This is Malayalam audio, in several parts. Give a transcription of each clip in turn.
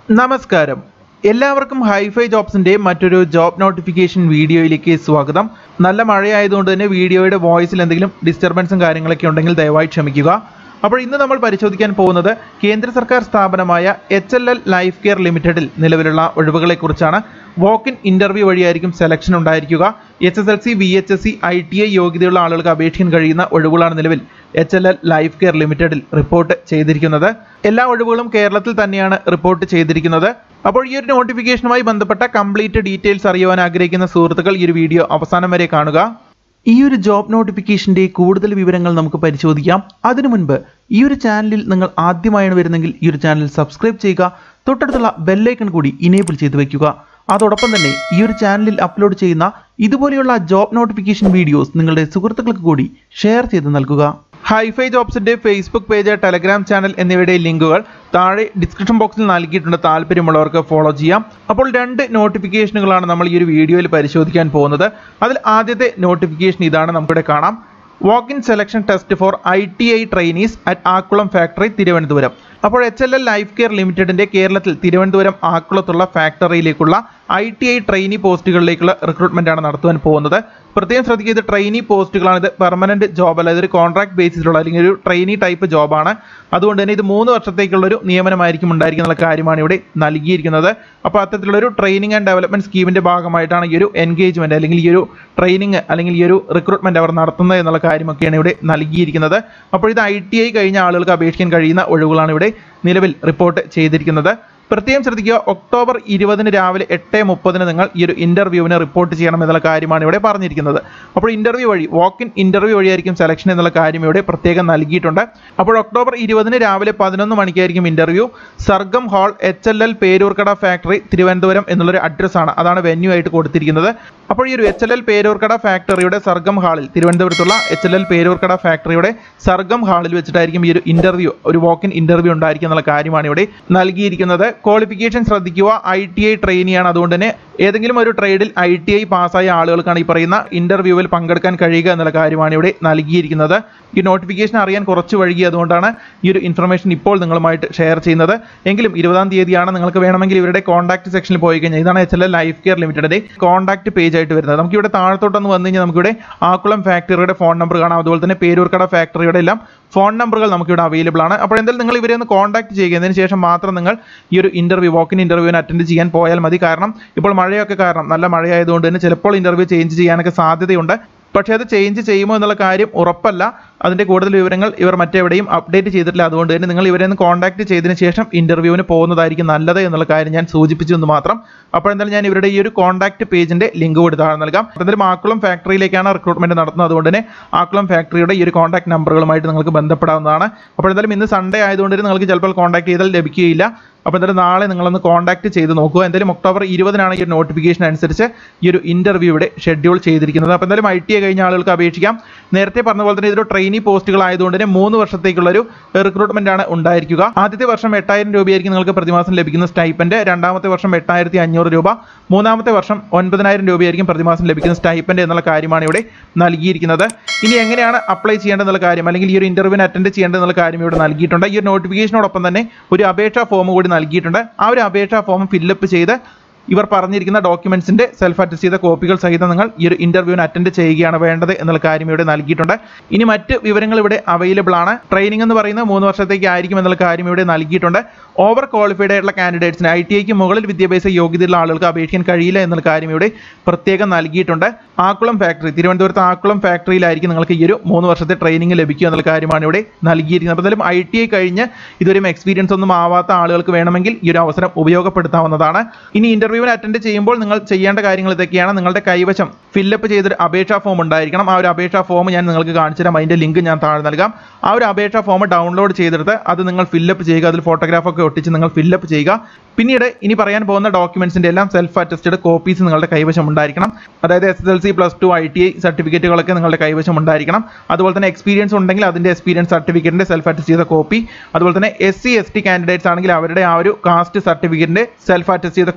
നമസ്കാരം എല്ലാവർക്കും ഹൈഫൈ ജോബ്സിന്റെ മറ്റൊരു ജോബ് നോട്ടിഫിക്കേഷൻ വീഡിയോയിലേക്ക് സ്വാഗതം നല്ല മഴയായതുകൊണ്ട് തന്നെ വീഡിയോയുടെ വോയിസിൽ എന്തെങ്കിലും ഡിസ്റ്റർബൻസും കാര്യങ്ങളൊക്കെ ഉണ്ടെങ്കിൽ ദയവായി ക്ഷമിക്കുക അപ്പോൾ ഇന്ന് നമ്മൾ പരിശോധിക്കാൻ പോകുന്നത് കേന്ദ്ര സർക്കാർ സ്ഥാപനമായ H L L life care ലിമിറ്റഡിൽ നിലവിലുള്ള ഒഴിവുകളെക്കുറിച്ചാണ് വോക്ക് ഇൻ ഇന്റർവ്യൂ വഴിയായിരിക്കും സെലക്ഷൻ ഉണ്ടായിരിക്കുക H S L C V H S C I T I യോഗ്യതയുള്ള ആളുകൾക്ക് അപേക്ഷിക്കാൻ കഴിയുന്ന ഒഴിവുകളാണ് നിലവിൽ H L L life care ലിമിറ്റഡിൽ റിപ്പോർട്ട് ചെയ്തിരിക്കുന്നത് എല്ലാ ഒഴിവുകളും കേരളത്തിൽ തന്നെയാണ് റിപ്പോർട്ട് ചെയ്തിരിക്കുന്നത് അപ്പോൾ ഈ ഒരു നോട്ടിഫിക്കേഷനുമായി ബന്ധപ്പെട്ട കംപ്ലീറ്റ് ഡീറ്റെയിൽസ് അറിയുവാൻ ആഗ്രഹിക്കുന്ന സുഹൃത്തുക്കൾ ഈ ഒരു വീഡിയോ അവസാനം വരെ കാണുക ഈ ഒരു ജോബ് നോട്ടിഫിക്കേഷന്റെ കൂടുതൽ വിവരങ്ങൾ നമുക്ക് പരിശോധിക്കാം അതിനു മുൻപ് ഈ ഒരു ചാനലിൽ നിങ്ങൾ ആദ്യമായാണ് വരുന്നെങ്കിൽ ഈ ഒരു ചാനൽ സബ്സ്ക്രൈബ് ചെയ്യുക തൊട്ടടുത്തുള്ള ബെല്ലൈക്കൺ കൂടി ഇനേബിൾ ചെയ്ത് വെക്കുക അതോടൊപ്പം തന്നെ ഈ ഒരു ചാനലിൽ അപ്ലോഡ് ചെയ്യുന്ന ഇതുപോലെയുള്ള ജോബ് നോട്ടിഫിക്കേഷൻ വീഡിയോസ് നിങ്ങളുടെ സുഹൃത്തുക്കൾക്ക് കൂടി ഷെയർ ചെയ്ത് നൽകുക ഹൈഫൈ ജോബ്സിന്റെ ഫേസ്ബുക്ക് പേജ് ടെലഗ്രാം ചാനൽ എന്നിവയുടെ ലിങ്കുകൾ താഴെ ഡിസ്ക്രിപ്ഷൻ ബോക്സിൽ നൽകിയിട്ടുണ്ട് താല്പര്യമുള്ളവർക്ക് ഫോളോ ചെയ്യാം അപ്പോൾ രണ്ട് നോട്ടിഫിക്കേഷനുകളാണ് നമ്മൾ ഈ ഒരു വീഡിയോയിൽ പരിശോധിക്കാൻ പോകുന്നത് അതിൽ ആദ്യത്തെ നോട്ടിഫിക്കേഷൻ ഇതാണ് നമുക്കിവിടെ കാണാം walk in selection test for I T I trainees at Akkulam factory Thiruvananthapuram അപ്പോൾ H L L life care ലിമിറ്റഡിന്റെ കേരളത്തിൽ തിരുവനന്തപുരം ആക്കുളത്തുള്ള ഫാക്ടറിയിലേക്കുള്ള ഐ ടി ഐ ട്രെയിനി പോസ്റ്റുകളിലേക്കുള്ള റിക്രൂട്ട്മെന്റ് ആണ് നടത്തുവാൻ പോകുന്നത് പ്രത്യേകം ശ്രദ്ധിക്കുക ഇത് ട്രെയിനി പോസ്റ്റുകളാണ് ഇത് പെർമനന്റ് ജോബ് അല്ല ഇതൊരു കോൺട്രാക്ട് ബേസിസിലുള്ള അല്ലെങ്കിൽ ഒരു ട്രെയിനി ടൈപ്പ് ജോബാണ് അതുകൊണ്ട് തന്നെ ഇത് മൂന്ന് വർഷത്തേക്കുള്ള ഒരു നിയമനമായിരിക്കും ഉണ്ടായിരിക്കുന്ന കാര്യമാണ് ഇവിടെ നൽകിയിരിക്കുന്നത് അപ്പോൾ അത്തരത്തിലുള്ള ഒരു ട്രെയിനിങ് ആൻഡ് ഡെവലപ്മെന്റ് സ്കീമിന്റെ ഭാഗമായിട്ടാണ് ഈ ഒരു എൻഗേജ്മെന്റ് അല്ലെങ്കിൽ ഈ ഒരു ട്രെയിനിങ് അല്ലെങ്കിൽ ഈ ഒരു റിക്രൂട്ട്മെന്റ് അവർ നടത്തുന്നത് എന്നുള്ള കാര്യമൊക്കെയാണ് ഇവിടെ നൽകിയിരിക്കുന്നത് അപ്പോൾ ഇത് ഐ ടി ഐ കഴിഞ്ഞ ആളുകൾക്ക് അപേക്ഷിക്കാൻ കഴിയുന്ന ഒഴിവുകളാണ് ഇവിടെ നിലവിൽ റിപ്പോർട്ട് ചെയ്തിരിക്കുന്നത് പ്രത്യേകം ശ്രദ്ധിക്കുക ഒക്ടോബർ ഇരുപതിന് രാവിലെ എട്ട് മുപ്പതിന് നിങ്ങൾ ഈ ഒരു ഇന്റർവ്യൂവിന് റിപ്പോർട്ട് ചെയ്യണം എന്നുള്ള കാര്യമാണ് ഇവിടെ പറഞ്ഞിരിക്കുന്നത് അപ്പോൾ ഇന്റർവ്യൂ വഴി വാക്ക് ഇൻ ഇന്റർവ്യൂ വഴിയായിരിക്കും സെലക്ഷൻ എന്നുള്ള കാര്യം ഇവിടെ പ്രത്യേകം നൽകിയിട്ടുണ്ട് അപ്പോൾ ഒക്ടോബർ ഇരുപതിന് രാവിലെ പതിനൊന്ന് മണിക്കായിരിക്കും interview Sargam hall H L L Peroorkada factory Thiruvananthapuram എന്നുള്ളൊരു അഡ്രസ് ആണ് അതാണ് വെന്യൂ ആയിട്ട് കൊടുത്തിരിക്കുന്നത് അപ്പോൾ ഈ ഒരു എച്ച് എൽ എൽ പേരൂർക്കട ഫാക്ടറിയുടെ സർഗം ഹാളിൽ തിരുവനന്തപുരത്തുള്ള എച്ച് എൽ എൽ പേരൂർക്കട ഫാക്ടറിയുടെ സർഗം ഹാളിൽ വെച്ചിട്ടായിരിക്കും ഈ ഒരു ഇന്റർവ്യൂ ഒരു വാക്ക് ഇൻ ഇന്റർവ്യൂ ഉണ്ടായിരിക്കും എന്നുള്ള കാര്യമാണ് ഇവിടെ നൽകിയിരിക്കുന്നത് ക്വാളിഫിക്കേഷൻ ശ്രദ്ധിക്കുക ഐ ടി ഐ ട്രെയിനിയാണ് അതുകൊണ്ട് തന്നെ ഏതെങ്കിലും ഒരു ട്രേഡിൽ ഐ ടി ഐ പാസ്സായ ആളുകൾക്കാണ് ഈ പറയുന്ന ഇന്റർവ്യൂവിൽ പങ്കെടുക്കാൻ കഴിയുക എന്നുള്ള കാര്യമാണ് ഇവിടെ നൽകിയിരിക്കുന്നത് ഈ നോട്ടിഫിക്കേഷൻ അറിയാൻ കുറച്ച് വഴുകി അതുകൊണ്ടാണ് ഈ ഒരു ഇൻഫർമേഷൻ ഇപ്പോൾ നിങ്ങളുമായിട്ട് ഷെയർ ചെയ്യുന്നത് എങ്കിലും ഇരുപതാം തീയതിയാണ് നിങ്ങൾക്ക് വേണമെങ്കിൽ ഇവരുടെ കോൺടാക്ട് സെക്ഷനിൽ പോയി കഴിഞ്ഞാൽ ഇതാണ് H L L life care ലിമിറ്റഡിന്റെ കോൺടാക്ട് പേജ് ആയിട്ട് വരുന്നത് നമുക്ക് ഇവിടെ താഴത്തോട്ടൊന്ന് വന്നു കഴിഞ്ഞാൽ നമുക്കിവിടെ ആക്കുളം ഫാക്ടറിയുടെ ഫോൺ നമ്പർ കാണാം അതുപോലെ തന്നെ പേരൂർക്കട ഫാക്ടറിയുടെ എല്ലാം ഫോൺ നമ്പറുകൾ നമുക്കിവിടെ അവൈലബിൾ ആണ് അപ്പോൾ എന്തായാലും നിങ്ങൾ ഇവരെ ഒന്ന് കോൺടാക്ട് ചെയ്യുക അതിന് ശേഷം മാത്രം നിങ്ങൾ ഈ ഒരു ഇന്റർവ്യൂ വാക്കിൻ ഇന്റർവ്യൂവിന് അറ്റൻഡ് ചെയ്യാൻ പോയാൽ മതി കാരണം ഇപ്പോൾ മഴയൊക്കെ കാരണം നല്ല മഴയായതുകൊണ്ട് തന്നെ ചിലപ്പോൾ ഇന്റർവ്യൂ ചേഞ്ച് ചെയ്യാനൊക്കെ സാധ്യതയുണ്ട് പക്ഷേ അത് ചേഞ്ച് ചെയ്യുമോ എന്നുള്ള കാര്യം ഉറപ്പല്ല അതിൻ്റെ കൂടുതൽ വിവരങ്ങൾ ഇവർ മറ്റെവിടെയും അപ്ഡേറ്റ് ചെയ്തിട്ടില്ല അതുകൊണ്ട് തന്നെ നിങ്ങൾ ഇവരെ ഒന്ന് കോൺടാക്ട് ചെയ്തതിന് ശേഷം ഇന്റർവ്യൂവിന് പോകുന്നതായിരിക്കും നല്ലത് എന്നുള്ള കാര്യം ഞാൻ സൂചിപ്പിച്ചു എന്ന് മാത്രം അപ്പോൾ എന്തായാലും ഞാൻ ഇവരുടെ ഈ ഒരു കോൺടാക്ട് പേജിന്റെ ലിങ്ക് കൂടി താഴെ നൽകാം എന്തായാലും ആക്കുളം ഫാക്ടറിയിലേക്കാണ് റിക്രൂട്ട്മെന്റ് നടത്തുന്നത് അതുകൊണ്ട് തന്നെ ആക്കുളം ഫാക്ടറിയുടെ ഈ ഒരു കോൺടാക്ട് നമ്പറുകളുമായിട്ട് നിങ്ങൾക്ക് ബന്ധപ്പെടാവുന്നതാണ് അപ്പോൾ എന്തായാലും ഇന്ന് സൺഡേ ആയതുകൊണ്ട് തന്നെ നിങ്ങൾക്ക് ചിലപ്പോൾ കോൺടാക്ട് ചെയ്താൽ ലഭിക്കുകയില്ല അപ്പോൾ എന്തായാലും നാളെ നിങ്ങളൊന്ന് കോൺടാക്ട് ചെയ്ത് നോക്കുക എന്തായാലും ഒക്ടോബർ ഇരുപതിനാണ് ഈ ഒരു നോട്ടിഫിക്കേഷൻ അനുസരിച്ച് ഈ ഒരു ഇന്റർവ്യൂ ഇവിടെ ഷെഡ്യൂൾ ചെയ്തിരിക്കുന്നത് അപ്പോൾ എന്തായാലും ഐ ടി ഐ കഴിഞ്ഞ ആളുകൾക്ക് അപേക്ഷിക്കാം നേരത്തെ പറഞ്ഞ പോലെ തന്നെ ഇതൊരു ട്രെയിനി പോസ്റ്റുകൾ ആയതുകൊണ്ട് തന്നെ മൂന്ന് വർഷത്തേക്കുള്ള ഒരു റിക്രൂട്ട്മെന്റ് ആണ് ഉണ്ടായിരിക്കുക ആദ്യത്തെ വർഷം എട്ടായിരം രൂപയായിരിക്കും നിങ്ങൾക്ക് പ്രതിമാസം ലഭിക്കുന്ന സ്റ്റൈപ്പൻഡ് രണ്ടാമത്തെ വർഷം എട്ടായിരത്തി അഞ്ഞൂറ് രൂപ മൂന്നാമത്തെ വർഷം ഒൻപതിനായിരം രൂപയായിരിക്കും പ്രതിമാസം ലഭിക്കുന്ന സ്റ്റൈപ്പൻഡ് എന്നുള്ള കാര്യമാണ് ഇവിടെ നൽകിയിരിക്കുന്നത് ഇനി എങ്ങനെയാണ് അപ്ലൈ ചെയ്യേണ്ടതെന്നുള്ള കാര്യം അല്ലെങ്കിൽ ഈ ഒരു ഇന്റർവ്യൂവിന് അറ്റൻഡ് ചെയ്യേണ്ടതെന്നുള്ള കാര്യം ഇവിടെ നൽകിയിട്ടുണ്ട് ഈ ഒരു നോട്ടിഫിക്കേഷനോടൊപ്പം തന്നെ ഒരു അപേക്ഷാ ഫോം കൂടി നൽകിയിട്ടുണ്ട് ആ ഒരു അപേക്ഷാ ഫോം ഫില്ലപ്പ് ചെയ്ത് ഇവർ പറഞ്ഞിരിക്കുന്ന ഡോക്യുമെന്റ്സിന്റെ സെൽഫ് അറ്റസ്റ്റ് ചെയ്ത കോപ്പികൾ സഹിതം നിങ്ങൾ ഈ ഒരു ഇന്റർവ്യൂവിന് അറ്റൻഡ് ചെയ്യുകയാണ് വേണ്ടത് എന്നുള്ള കാര്യം ഇവിടെ നൽകിയിട്ടുണ്ട് ഇനി മറ്റ് വിവരങ്ങൾ ഇവിടെ അവൈലബിൾ ആണ് ട്രെയിനിങ് എന്ന് പറയുന്നത് മൂന്ന് വർഷത്തേക്ക് ആയിരിക്കും എന്നുള്ള കാര്യം ഇവിടെ നൽകിയിട്ടുണ്ട് ഓവർ ക്വാളിഫൈഡ് ആയിട്ടുള്ള കാൻഡിഡേറ്റ്സിന് ഐ ടി ഐക്ക് മുകളിൽ വിദ്യാഭ്യാസ യോഗ്യതയുള്ള ആളുകൾക്ക് അപേക്ഷിക്കാൻ കഴിയില്ല എന്നുള്ള കാര്യം ഇവിടെ പ്രത്യേകം നൽകിയിട്ടുണ്ട് ആക്കുളം ഫാക്ടറി തിരുവനന്തപുരത്ത് ആക്കുളം ഫാക്ടറിയിലായിരിക്കും നിങ്ങൾക്ക് ഈ ഒരു മൂന്ന് വർഷത്തെ ട്രെയിനിങ് ലഭിക്കുക എന്നുള്ള കാര്യമാണ് ഇവിടെ നൽകിയിരിക്കുന്നത് അപ്പോൾ എന്തായാലും ഐ ടി ഐ കഴിഞ്ഞ് ഇതുവരെയും എക്സ്പീരിയൻസ് ഒന്നും ആവാത്ത ആളുകൾക്ക് വേണമെങ്കിൽ ഈ ഒരു അവസരം ഉപയോഗപ്പെടുത്താവുന്നതാണ് ഇനി ഇന്റർവ്യൂവിന് അറ്റൻഡ് ചെയ്യുമ്പോൾ നിങ്ങൾ ചെയ്യേണ്ട കാര്യങ്ങൾ ഇതൊക്കെയാണ് നിങ്ങളുടെ കൈവശം ഫില്ലപ്പ് ചെയ്തൊരു അപേക്ഷാ ഫോം ഉണ്ടായിരിക്കണം ആ ഒരു അപേക്ഷാ ഫോം ഞാൻ നിങ്ങൾക്ക് കാണിച്ചു തരാം അതിന്റെ ലിങ്ക് ഞാൻ താഴെ നൽകാം ആ ഒരു അപേക്ഷാ ഫോം ഡൗൺലോഡ് ചെയ്തെടുത്ത് അത് നിങ്ങൾ ഫില്ലപ്പ് ചെയ്യുക അതിൽ ഫോട്ടോഗ്രാഫ് ഒക്കെ ഒട്ടിച്ച് നിങ്ങൾ ഫില്ലപ്പ് ചെയ്യുക പിന്നീട് ഇനി പറയാൻ പോകുന്ന ഡോക്യുമെന്റ്സിന്റെ എല്ലാം സെൽഫ് അറ്റസ്റ്റഡ് കോപ്പീസ് നിങ്ങളുടെ കൈവശം ഉണ്ടായിരിക്കണം അതായത് S S L C plus two I T I സർട്ടിഫിക്കറ്റുകളൊക്കെ നിങ്ങളുടെ കൈവശം ഉണ്ടായിരിക്കണം അതുപോലെ തന്നെ എക്സ്പീരിയൻസ് ഉണ്ടെങ്കിൽ അതിന്റെ എക്സ്പീരിയൻസ് സർട്ടിഫിക്കറ്റിന്റെ സെൽഫ് അറ്റസ്റ്റ് ചെയ്ത കോപ്പി അതുപോലെ തന്നെ S C S T candidates ആണെങ്കിൽ അവരുടെ ആ ഒരു കാസ്റ്റ് സർട്ടിഫിക്കറ്റിന്റെ സെൽഫ് അറ്റസ്റ്റ് ചെയ്ത കോപ്പി നിങ്ങളുടെ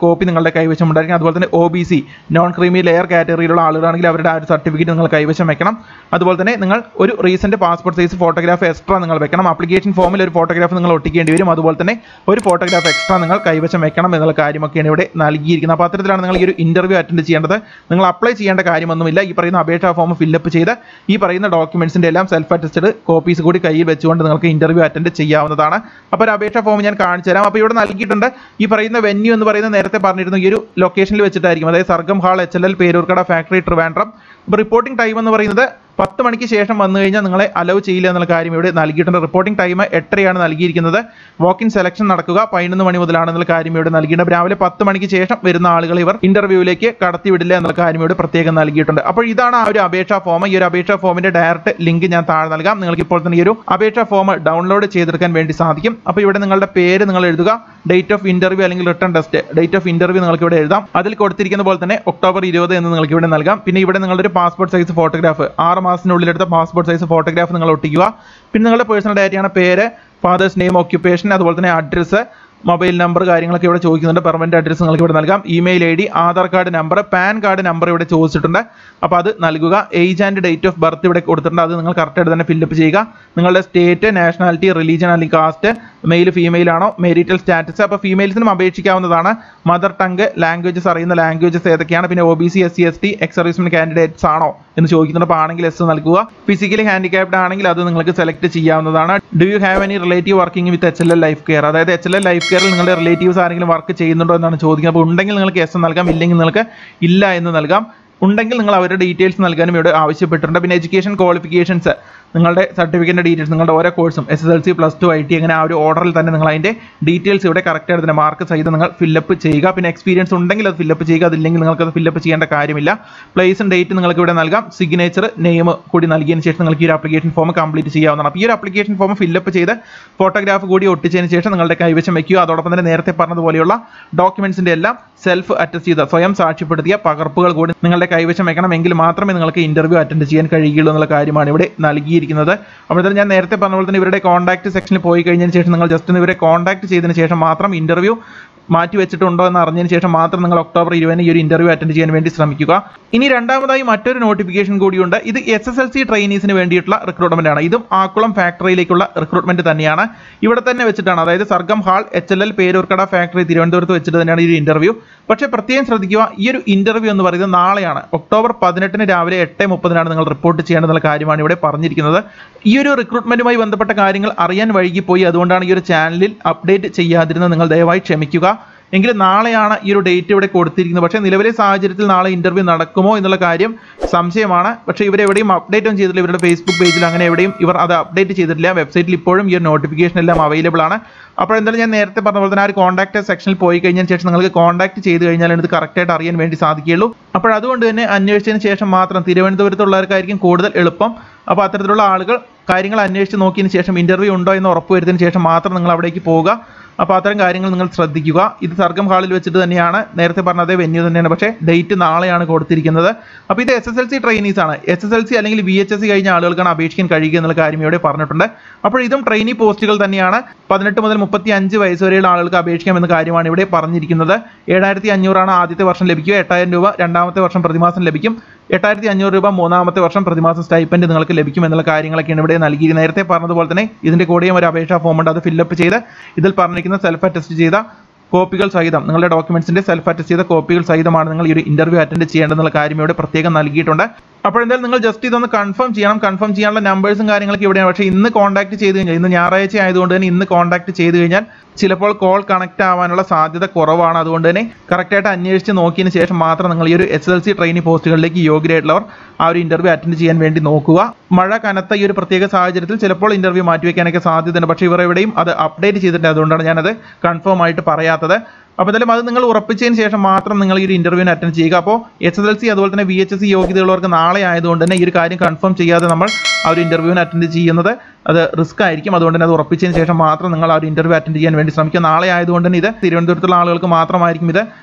നിങ്ങളുടെ കൈവശം ഉണ്ടായിരിക്കും അതുപോലെ തന്നെ O B C non creamy layer കാറ്റഗറിയിലുള്ള ആളുകളാണെങ്കിൽ അവരുടെ ആ ഒരു സർട്ടിഫിക്കറ്റ് നിങ്ങൾ കൈവശം വെക്കണം അതുപോലെ തന്നെ നിങ്ങൾ ഒരു recent passport size photograph extra നിങ്ങൾ വെക്കണം ആപ്ലിക്കേഷൻ ഫോമിൽ ഒരു ഫോട്ടോഗ്രാഫ് നിങ്ങൾ ഒട്ടിക്കേണ്ടി വരും അതുപോലെ തന്നെ ഒരു ഫോട്ടോഗ്രാഫ് എക്സ്ട്രാ നിങ്ങൾ കൈവശം വെക്കണം എന്നുള്ള കാര്യമൊക്കെയാണ് ഇവിടെ നൽകിയിരിക്കുന്നത് അപ്പോൾ അത്തരത്തിലാണ് നിങ്ങൾ ഈ ഒരു ഇന്റർവ്യൂ അറ്റൻഡ് ചെയ്യേണ്ടത് നിങ്ങൾ അപ്ലൈ ചെയ്യേണ്ട കാര്യമൊന്നുമില്ല ഈ പറയുന്ന അപേക്ഷാ ഫോം ഫില്ലപ്പ് ചെയ്ത് ഈ പറയുന്ന ഡോക്യുമെന്റ്സിന്റെ എല്ലാം സെൽഫ് അറ്റസ്റ്റഡ് കോപ്പീസ് കൂടി കയ്യിൽ വെച്ചുകൊണ്ട് നിങ്ങൾക്ക് ഇന്റർവ്യൂ അറ്റൻഡ് ചെയ്യാവുന്നതാണ് അപ്പോൾ ഒരു അപേക്ഷാ ഫോം ഞാൻ കാണിച്ചു തരാം അപ്പോൾ ഇവിടെ നൽകിയിട്ടുണ്ട് ഈ പറയുന്ന വെന്യൂ എന്ന് പറയുന്ന നേരത്തെ പറഞ്ഞിരുന്നു ഈ ഒരു ലൊക്കേഷനിൽ വെച്ചിട്ടായിരിക്കും അതായത് Sargam hall H L L Peroorkada factory Trivandrum അപ്പോൾ റിപ്പോർട്ടിംഗ് ടൈം എന്ന് പറയുന്നത് പത്ത് മണിക്ക് ശേഷം വന്നു കഴിഞ്ഞാൽ നിങ്ങളെ അലൗ ചെയ്യില്ല എന്നുള്ള കാര്യം ഇവിടെ നൽകിയിട്ടുണ്ട് റിപ്പോർട്ടിംഗ് ടൈം എട്ടരയാണ് നൽകിയിരിക്കുന്നത് വാക്ക് ഇൻ സെലക്ഷൻ നടക്കുക പതിനൊന്ന് മണി മുതലാണ് എന്നുള്ള കാര്യം ഇവിടെ നൽകിയിട്ടുണ്ട് രാവിലെ പത്ത് മണിക്ക് ശേഷം വരുന്ന ആളുകളെ ഇവർ ഇന്റർവ്യൂവിലേക്ക് കടത്തിവിടില്ല എന്നുള്ള കാര്യം ഇവിടെ പ്രത്യേകം നൽകിയിട്ടുണ്ട് അപ്പോൾ ഇതാണ് ആ ഒരു അപേക്ഷാ ഫോം ഈ ഒരു അപേക്ഷാ ഫോമിന്റെ ഡയറക്റ്റ് ലിങ്ക് ഞാൻ താഴെ നൽകാം നിങ്ങൾക്ക് ഇപ്പോൾ തന്നെ ഈ ഒരു അപേക്ഷാ ഫോം ഡൗൺലോഡ് ചെയ്തെടുക്കാൻ വേണ്ടി സാധിക്കും അപ്പോൾ ഇവിടെ നിങ്ങളുടെ പേര് നിങ്ങൾ എഴുതുക ഡേറ്റ് ഓഫ് ഇന്റർവ്യൂ അല്ലെങ്കിൽ written test date of interview നിങ്ങൾക്ക് ഇവിടെ എഴുതാം അതിൽ കൊടുത്തിരിക്കുന്ന പോലെ തന്നെ ഒക്ടോബർ ഇരുപത് എന്ന് നിങ്ങൾക്ക് ഇവിടെ നൽകാം പിന്നെ ഇവിടെ നിങ്ങളുടെ ഒരു പാസ്പോർട്ട് സൈസ് ഫോട്ടോഗ്രാഫ് ആറ് മാസത്തിനുള്ളിൽ എടുത്ത പാസ്പോർട്ട് സൈസ് ഫോട്ടോഗ്രാഫ് നിങ്ങൾ ഒട്ടിക്കുക പിന്നെ നിങ്ങളുടെ പേഴ്സണൽ ഡാറ്റയാണ് പേര് ഫാദേഴ്സ് നെയിം ഓക്യുപ്പേഷൻ അതുപോലെ തന്നെ അഡ്രസ്സ് മൊബൈൽ നമ്പർ കാര്യങ്ങളൊക്കെ ഇവിടെ ചോദിക്കുന്നുണ്ട് പെർമനന്റ് അഡ്രസ്സ് നിങ്ങൾക്ക് ഇവിടെ നൽകാം email I D Aadhaar card number PAN card number ഇവിടെ ചോദിച്ചിട്ടുണ്ട് അപ്പോൾ അത് നൽകുക age and date of birth ഇവിടെ കൊടുത്തിട്ടുണ്ട് അത് നിങ്ങൾ കറക്റ്റായിട്ട് തന്നെ ഫില്ലപ്പ് ചെയ്യുക നിങ്ങളുടെ സ്റ്റേറ്റ് നാഷണാലിറ്റി റിലീജിയൻ അല്ലെങ്കിൽ കാസ്റ്റ് മെയിൽ ഫീമെയിൽ ആണോ മെരിറ്റൽ സ്റ്റാറ്റസ് അപ്പോൾ ഫീമെയിൽസിനും അപേക്ഷിക്കാവുന്നതാണ് മദർ ടങ്ക് ലാംഗ്വേജസ് അറിയുന്ന ലാംഗ്വേജസ് ഏതൊക്കെയാണ് പിന്നെ O B C S C S T ex servicemen candidates ആണോ എന്ന് ചോദിക്കുന്നുണ്ട് അപ്പോൾ ആണെങ്കിൽ എസ് നൽകുക ഫിസിക്കലി ഹാൻഡിക്യാപ്ഡ് ആണെങ്കിൽ അത് നിങ്ങൾക്ക് സെലക്ട് ചെയ്യാവുന്നതാണ് do you have any relative working with H L L life care അതായത് എച്ച് എൽ എൽ ലൈഫ് കെയറിൽ നിങ്ങളുടെ റിലേറ്റീവ്സ് ആരെങ്കിലും വർക്ക് ചെയ്യുന്നുണ്ടോ എന്നാണ് ചോദിക്കുന്നത് അപ്പോൾ ഉണ്ടെങ്കിൽ നിങ്ങൾക്ക് എസ് നൽകാം ഇല്ലെങ്കിൽ നിങ്ങൾക്ക് ഇല്ല എന്ന് നൽകാം ഉണ്ടെങ്കിൽ നിങ്ങൾ അവരുടെ ഡീറ്റെയിൽസ് നൽകാനും ഇവിടെ ആവശ്യപ്പെട്ടിട്ടുണ്ട് പിന്നെ എഡ്യൂക്കേഷൻ ക്വാളിഫിക്കേഷൻസ് നിങ്ങളുടെ സർട്ടിഫിക്കറ്റിൻ്റെ ഡീറ്റെയിൽസ് നിങ്ങളുടെ ഓരോ കോഴ്സും S S L C plus two I T അങ്ങനെ ആ ഒരു ഓർഡറിൽ തന്നെ നിങ്ങൾ അതിൻ്റെ ഡീറ്റെയിൽസ് ഇവിടെ കറക്റ്റ് ആയിട്ട് തന്നെ മാർക്ക് സഹിതം നിങ്ങൾ ഫില്ലപ്പ് ചെയ്യുക പിന്നെ എക്സ്പീരിയൻസ് ഉണ്ടെങ്കിൽ അത് ഫില്ലപ്പ് ചെയ്യുക അതില്ലെങ്കിൽ നിങ്ങൾക്ക് അത് ഫില്ലപ്പ് ചെയ്യേണ്ട കാര്യമില്ല പ്ലേസും ഡേറ്റ് നിങ്ങൾക്ക് ഇവിടെ നൽകാം സിഗ്നേച്ചർ നെയിം കൂടി നൽകിയതിന് ശേഷം നിങ്ങൾക്ക് ഈ ഒരു ആപ്ലിക്കേഷൻ ഫോം കംപ്ലീറ്റ് ചെയ്യാവുന്നതാണ് അപ്പോൾ ഈ ഒരു ആപ്ലിക്കേഷൻ ഫോം ഫില്ലപ്പ് ചെയ്ത് ഫോട്ടോഗ്രാഫ് കൂടി ഒട്ടിച്ചതിന് ശേഷം നിങ്ങളുടെ കൈവശം വയ്ക്കുക അതോടൊപ്പം തന്നെ നേരത്തെ പറഞ്ഞതുപോലെയുള്ള ഡോക്യുമെന്റ്സിന്റെ എല്ലാം സെൽഫ് അറ്റസ്റ്റ് ചെയ്ത സ്വയം സാക്ഷ്യപ്പെടുത്തിയ പകർപ്പുകൾ കൂടി നിങ്ങളുടെ കൈവശം വെക്കണം എങ്കിൽ മാത്രമേ നിങ്ങൾക്ക് ഇന്റർവ്യൂ അറ്റൻഡ് ചെയ്യാൻ കഴിയുകയുള്ളൂ എന്നുള്ള കാര്യമാണ് ഇവിടെ നൽകിയിരിക്കുന്നത് അപ്പോൾ തന്നെ ഞാൻ നേരത്തെ പറഞ്ഞ പോലെ തന്നെ ഇവരുടെ കോൺടാക്ട് സെക്ഷനിൽ പോയി കഴിഞ്ഞതിന് ശേഷം നിങ്ങൾ ജസ്റ്റ് ഒന്ന് ഇവരെ കോൺടാക്ട് ചെയ്തതിന് ശേഷം മാത്രം ഇന്റർവ്യൂ മാറ്റി വെച്ചിട്ടുണ്ടോ എന്ന് അറിഞ്ഞതിന് ശേഷം മാത്രം നിങ്ങൾ ഒക്ടോബർ ഇരുപതിന് ഈ ഒരു ഇന്റർവ്യൂ അറ്റൻഡ് ചെയ്യാൻ വേണ്ടി ശ്രമിക്കുക ഇനി രണ്ടാമതായി മറ്റൊരു നോട്ടിഫിക്കേഷൻ കൂടിയുണ്ട് ഇത് എസ് എസ് എൽ സി ട്രെയിനീസിന് വേണ്ടിയിട്ടുള്ള റിക്രൂട്ട്മെന്റ് ആണ് ഇതും ആക്കുളം ഫാക്ടറിയിലേക്കുള്ള റിക്രൂട്ട്മെന്റ് തന്നെയാണ് ഇവിടെ തന്നെ വെച്ചിട്ടാണ് അതായത് Sargam hall H L L Peroorkada factory തിരുവനന്തപുരത്ത് വെച്ചിട്ട് തന്നെയാണ് ഈ ഒരു ഇന്റർവ്യൂ പക്ഷേ പ്രത്യേകം ശ്രദ്ധിക്കുക ഈ ഒരു ഇന്റർവ്യൂ എന്ന് പറയുന്നത് നാളെയാണ് ഒക്ടോബർ പതിനെട്ടിന് രാവിലെ എട്ട് മുപ്പതിനാണ് നിങ്ങൾ റിപ്പോർട്ട് ചെയ്യേണ്ടതെന്നുള്ള കാര്യമാണ് ഇവിടെ പറഞ്ഞിരിക്കുന്നത് ഈ ഒരു റിക്രൂട്ട്മെന്റുമായി ബന്ധപ്പെട്ട കാര്യങ്ങൾ അറിയാൻ വൈകിപ്പോയി അതുകൊണ്ടാണ് ഈ ഒരു ചാനലിൽ അപ്ഡേറ്റ് ചെയ്യാതിരുന്നത് നിങ്ങൾ ദയവായി ക്ഷമിക്കുക എങ്കിലും നാളെയാണ് ഈ ഒരു ഡേറ്റ് ഇവിടെ കൊടുത്തിരിക്കുന്നത് പക്ഷേ നിലവിലെ സാഹചര്യത്തിൽ നാളെ ഇന്റർവ്യൂ നടക്കുമോ എന്നുള്ള കാര്യം സംശയമാണ് പക്ഷേ ഇവർ എവിടെയും അപ്ഡേറ്റ് ഒന്നും ചെയ്തിട്ടില്ല ഇവരുടെ ഫേസ്ബുക്ക് പേജിൽ അങ്ങനെ എവിടെയും ഇവർ അത് അപ്ഡേറ്റ് ചെയ്തിട്ടില്ല വെബ്സൈറ്റിൽ ഇപ്പോഴും ഈ ഒരു നോട്ടിഫിക്കേഷൻ എല്ലാം അവൈലബിൾ ആണ് അപ്പോൾ എന്തായാലും ഞാൻ നേരത്തെ പറഞ്ഞ പോലെ തന്നെ ആ ഒരു കോൺടാക്ട് സെക്ഷനിൽ പോയി കഴിഞ്ഞതിന് ശേഷം നിങ്ങൾക്ക് കോൺടാക്ട് ചെയ്ത് കഴിഞ്ഞാലാണ് ഇത് കറക്റ്റായിട്ട് അറിയാൻ വേണ്ടി സാധിക്കുകയുള്ളൂ അപ്പോൾ അതുകൊണ്ട് തന്നെ അന്വേഷിച്ചതിന് ശേഷം മാത്രം തിരുവനന്തപുരത്തുള്ളവർക്കായിരിക്കും കൂടുതൽ എളുപ്പം അപ്പോൾ അത്തരത്തിലുള്ള ആളുകൾ കാര്യങ്ങൾ അന്വേഷിച്ച് നോക്കിയതിന് ശേഷം ഇന്റർവ്യൂ ഉണ്ടോ എന്ന് ഉറപ്പുവരുത്തിയതിന് ശേഷം മാത്രം നിങ്ങൾ അവിടേക്ക് പോവുക അപ്പോൾ അത്തരം കാര്യങ്ങൾ നിങ്ങൾ ശ്രദ്ധിക്കുക ഇത് സർഗം ഹാളിൽ വെച്ചിട്ട് തന്നെയാണ് നേരത്തെ പറഞ്ഞ അതേ വെന്യൂ തന്നെയാണ് പക്ഷേ ഡേറ്റ് നാളെയാണ് കൊടുത്തിരിക്കുന്നത് അപ്പോൾ ഇത് S S L C trainees ആണ് എസ് എസ് എൽ സി അല്ലെങ്കിൽ വി എച്ച് എസ് സി കഴിഞ്ഞ ആളുകൾക്കാണ് അപേക്ഷിക്കാൻ കഴിയുക എന്നുള്ള കാര്യം ഇവിടെ പറഞ്ഞിട്ടുണ്ട് അപ്പോൾ ഇതും ട്രെയിനി പോസ്റ്റുകൾ തന്നെയാണ് പതിനെട്ട് മുതൽ മുപ്പത്തി അഞ്ച് വയസ്സ് വരെയുള്ള ആളുകൾക്ക് അപേക്ഷിക്കാം എന്ന കാര്യമാണ് ഇവിടെ പറഞ്ഞിരിക്കുന്നത് ഏഴായിരത്തി അഞ്ഞൂറാണ് ആദ്യത്തെ വർഷം ലഭിക്കുക എട്ടായിരം രൂപ രണ്ടാമത്തെ വർഷം പ്രതിമാസം ലഭിക്കും എട്ടായിരത്തി അഞ്ഞൂറ് രൂപ മൂന്നാമത്തെ വർഷം പ്രതിമാസം സ്റ്റൈപ്പൻഡ് നിങ്ങൾക്ക് ലഭിക്കും എന്നുള്ള കാര്യങ്ങളൊക്കെയാണ് ഇവിടെ നൽകി നേരത്തെ പറഞ്ഞതുപോലെ തന്നെ ഇതിന്റെ കൂടെയും ഒരു അപേക്ഷാ ഫോം ഉണ്ട് അത് ഫില്ലപ്പ് ചെയ്ത് ഇതിൽ പറഞ്ഞിരിക്കുന്ന സെൽഫ് അറ്റസ്റ്റ് ചെയ്ത കോപ്പികൾ സഹിതം നിങ്ങളുടെ ഡോക്യുമെന്റ്സിന്റെ സെൽഫ് അറ്റസ്റ്റ് ചെയ്ത കോപ്പികൾ സഹിതമാണ് നിങ്ങൾ ഈ ഒരു ഇന്റർവ്യൂ അറ്റൻഡ് ചെയ്യേണ്ടതെന്നുള്ള കാര്യം ഇവിടെ പ്രത്യേകം നൽകിയിട്ടുണ്ട് അപ്പോൾ എന്തായാലും നിങ്ങൾ ജസ്റ്റ് ഇതൊന്ന് കൺഫേം ചെയ്യണം കൺഫേം ചെയ്യാനുള്ള നമ്പേഴ്സും കാര്യങ്ങളൊക്കെ ഇവിടെയാണ് പക്ഷേ ഇന്ന് കോൺടാക്ട് ചെയ്ത് കഴിഞ്ഞാൽ ഇന്ന് ഞായറാഴ്ച ആയതുകൊണ്ട് തന്നെ ഇന്ന് കോൺടാക്ട് ചെയ്ത് കഴിഞ്ഞാൽ ചിലപ്പോൾ കോൾ കണക്ട് ആവാനുള്ള സാധ്യത കുറവാണ് അതുകൊണ്ട് തന്നെ കറക്റ്റായിട്ട് അന്വേഷിച്ച് നോക്കിയതിന് ശേഷം മാത്രം നിങ്ങൾ ഈ ഒരു എസ് എൽ സി ട്രെയിനി പോസ്റ്റുകളിലേക്ക് യോഗ്യരായിട്ടുള്ളവർ ആ ഒരു ഇന്റർവ്യൂ അറ്റൻഡ് ചെയ്യാൻ വേണ്ടി നോക്കുക മഴ കനത്ത ഈ ഒരു പ്രത്യേക സാഹചര്യത്തിൽ ചിലപ്പോൾ ഇന്റർവ്യൂ മാറ്റിവെക്കാനൊക്കെ സാധ്യതയുണ്ട് പക്ഷേ ഇവർ എവിടെയും അത് അപ്ഡേറ്റ് ചെയ്തിട്ടുണ്ട് അതുകൊണ്ടാണ് ഞാനത് കൺഫേം ആയിട്ട് പറയാത്തത് അപ്പോൾ എന്തായാലും അത് നിങ്ങൾ ഉറപ്പിച്ചതിന് ശേഷം മാത്രം നിങ്ങൾ ഈ ഒരു ഇന്റർവ്യൂവിന് അറ്റൻഡ് ചെയ്യുക അപ്പോൾ എസ് എസ് എൽ സി അതുപോലെ തന്നെ വി എച്ച് എസ് സി യോഗ്യതയുള്ളവർക്ക് നാളെ ആയതുകൊണ്ട് തന്നെ ഈ ഒരു കാര്യം കൺഫേം ചെയ്യാതെ നമ്മൾ ആ ഒരു ഇന്റർവ്യൂവിന് അറ്റൻഡ് ചെയ്യുന്നത് അത് റിസ്ക് ആയിരിക്കും അതുകൊണ്ട് തന്നെ അത് ഉറപ്പിച്ചതിന് ശേഷം മാത്രം നിങ്ങൾ ആ ഒരു ഇന്റർവ്യൂ അറ്റൻഡ് ചെയ്യാൻ വേണ്ടി ശ്രമിക്കുക നാളെ ആയതുകൊണ്ട് തന്നെ ഇത് തിരുവനന്തപുരത്തുള്ള ആളുകൾക്ക് മാത്രമായിരിക്കും ഇത്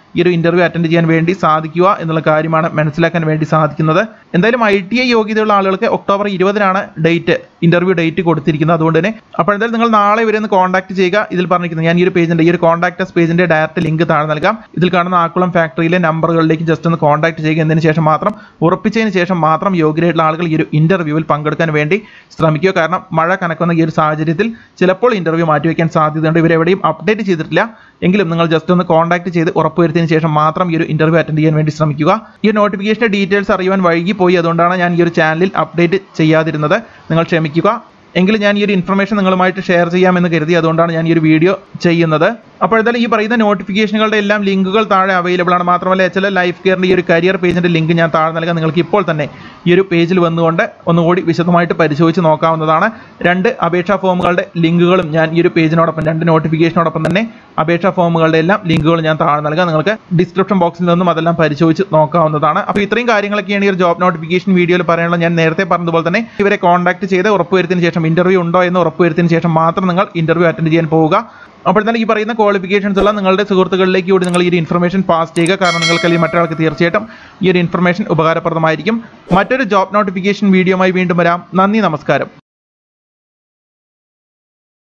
ഈ ഒരു ഇന്റർവ്യൂ അറ്റൻഡ് ചെയ്യാൻ വേണ്ടി സാധിക്കുക എന്നുള്ള കാര്യമാണ് മനസ്സിലാക്കാൻ വേണ്ടി സാധിക്കുന്നത് എന്തായാലും ഐ ടി ഐ യോഗ്യതയുള്ള ആളുകൾക്ക് ഒക്ടോബർ ഇരുപതിനാണ് ഡേറ്റ് ഇന്റർവ്യൂ ഡേറ്റ് കൊടുത്തിരിക്കുന്നത് അതുകൊണ്ട് തന്നെ അപ്പോൾ എന്തായാലും നിങ്ങൾ നാളെ ഇവരെ ഒന്ന് കോൺടാക്ട് ചെയ്യുക ഇതിൽ പറഞ്ഞിരിക്കുന്നത് ഞാൻ ഈ ഒരു പേജിന്റെ ഈ ഒരു കോൺടാക്ട് പേജിന്റെ ഡയറക്റ്റ് ലിങ്ക് താഴെ നൽകാം ഇതിൽ കാണുന്ന ആക്കുളം ഫാക്ടറിയിലെ നമ്പറുകളിലേക്ക് ജസ്റ്റ് ഒന്ന് കോൺടാക്ട് ചെയ്യുക എന്നതിന് ശേഷം മാത്രം ഉറപ്പിച്ചതിന് ശേഷം മാത്രം യോഗ്യരായിട്ടുള്ള ആളുകൾ ഈ ഒരു ഇന്റർവ്യൂവിൽ പങ്കെടുക്കാൻ വേണ്ടി ശ്രമിക്കുക കാരണം മഴ കനക്കുന്ന ഈ ഒരു സാഹചര്യത്തിൽ ചിലപ്പോൾ ഇന്റർവ്യൂ മാറ്റിവെക്കാൻ സാധ്യതയുണ്ട് ഇവരെവിടെയും അപ്ഡേറ്റ് ചെയ്തിട്ടില്ല എങ്കിലും നിങ്ങൾ ജസ്റ്റ് ഒന്ന് കോൺടാക്ട് ചെയ്ത് ഉറപ്പുവരുത്തിയതിന് ശേഷം മാത്രം ഈ ഒരു ഇന്റർവ്യൂ അറ്റൻഡ് ചെയ്യാൻ വേണ്ടി ശ്രമിക്കുക ഈ നോട്ടിഫിക്കേഷന്റെ ഡീറ്റെയിൽസ് അറിയുവാൻ വൈകിപ്പോയി അതുകൊണ്ടാണ് ഞാൻ ഈ ഒരു ചാനലിൽ അപ്ഡേറ്റ് ചെയ്യാതിരുന്നത് നിങ്ങൾ ക്ഷമിക്കുക എങ്കിലും ഞാൻ ഈ ഒരു ഇൻഫർമേഷൻ നിങ്ങളുമായിട്ട് ഷെയർ ചെയ്യാമെന്ന് കരുതി അതുകൊണ്ടാണ് ഞാൻ ഈ ഒരു വീഡിയോ ചെയ്യുന്നത് അപ്പോൾ എന്തായാലും ഈ പറയുന്ന നോട്ടിഫിക്കേഷനുകളുടെ എല്ലാം ലിങ്കുകൾ താഴെ അവൈലബിൾ ആണ് മാത്രമല്ല എച്ച് എൽ ലൈഫ് കെയറിന്റെ ഈ ഒരു കരിയർ പേജിന്റെ ലിങ്ക് ഞാൻ താഴെ നൽകാം നിങ്ങൾക്ക് ഇപ്പോൾ തന്നെ ഈ ഒരു പേജിൽ വന്നുകൊണ്ട് ഒന്നുകൂടി വിശദമായിട്ട് പരിശോധിച്ച് നോക്കാവുന്നതാണ് രണ്ട് അപേക്ഷാ ഫോമുകളുടെ ലിങ്കുകളും ഞാൻ ഈ ഒരു പേജിനോടൊപ്പം രണ്ട് നോട്ടിഫിക്കേഷനോടൊപ്പം തന്നെ അപേക്ഷാ ഫോമുകളുടെ എല്ലാം ലിങ്കുകൾ ഞാൻ താഴെ നൽകാം നിങ്ങൾക്ക് ഡിസ്ക്രിപ്ഷൻ ബോക്സിൽ നിന്നും അതെല്ലാം പരിശോധിച്ച് നോക്കാവുന്നതാണ് അപ്പോൾ ഇത്രയും കാര്യങ്ങളൊക്കെയാണ് ഈ ഒരു ജോബ് നോട്ടിഫിക്കേഷൻ വീഡിയോയിൽ പറയാനുള്ളത് ഞാൻ നേരത്തെ പറഞ്ഞതുപോലെ തന്നെ ഇവരെ കോൺടാക്ട് ചെയ്ത് ഉറപ്പുവരുത്തിയതിന് ശേഷം ഇന്റർവ്യൂ ഉണ്ടോ എന്ന് ഉറപ്പുവരുത്തിയതിന് ശേഷം മാത്രം നിങ്ങൾ ഇന്റർവ്യൂ അറ്റൻഡ് ചെയ്യാൻ പോവുക അപ്പോൾ തന്നെ ഈ പറയുന്ന ക്വാളിഫിക്കേഷൻസ് എല്ലാം നിങ്ങളുടെ സുഹൃത്തുക്കളിലേക്ക് കൂടി നിങ്ങൾ ഈ ഒരു ഇൻഫർമേഷൻ പാസ് ചെയ്യുക കാരണം നിങ്ങൾക്ക് അല്ലെങ്കിൽ മറ്റൊരാൾക്ക് തീർച്ചയായിട്ടും ഈ ഒരു ഇൻഫർമേഷൻ ഉപകാരപ്രദമായിരിക്കും മറ്റൊരു ജോബ് നോട്ടിഫിക്കേഷൻ വീഡിയോയുമായി വീണ്ടും വരാം നന്ദി നമസ്കാരം